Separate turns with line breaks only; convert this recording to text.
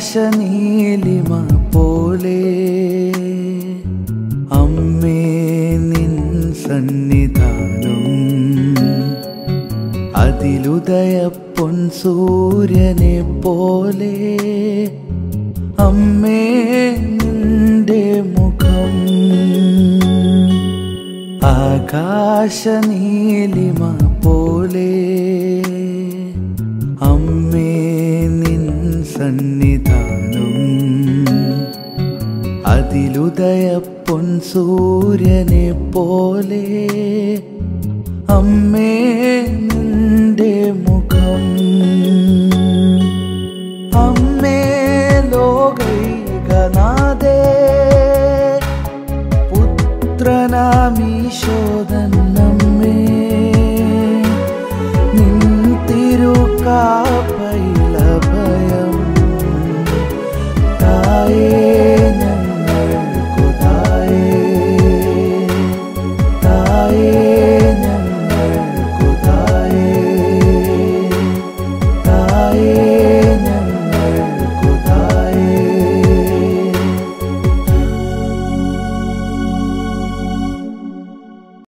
ആകാശനീലിമ പോലെ അമ്മേ നിൻ സന്നിധാനം അതിലുദയ പൊൻ സൂര്യനെ പോലെ അമ്മേ നിന്റെ മുഖം ആകാശനീലിമ പോലെ അമ്മേ നിൻ സന്നിധാനം അതിലുദയ പൊൻ സൂര്യനെ പോലെ അമ്മേ നിന്റെ മുഖം അമ്മേ ലോകൈകനാഥേ പുത്രനാമീശോദൻ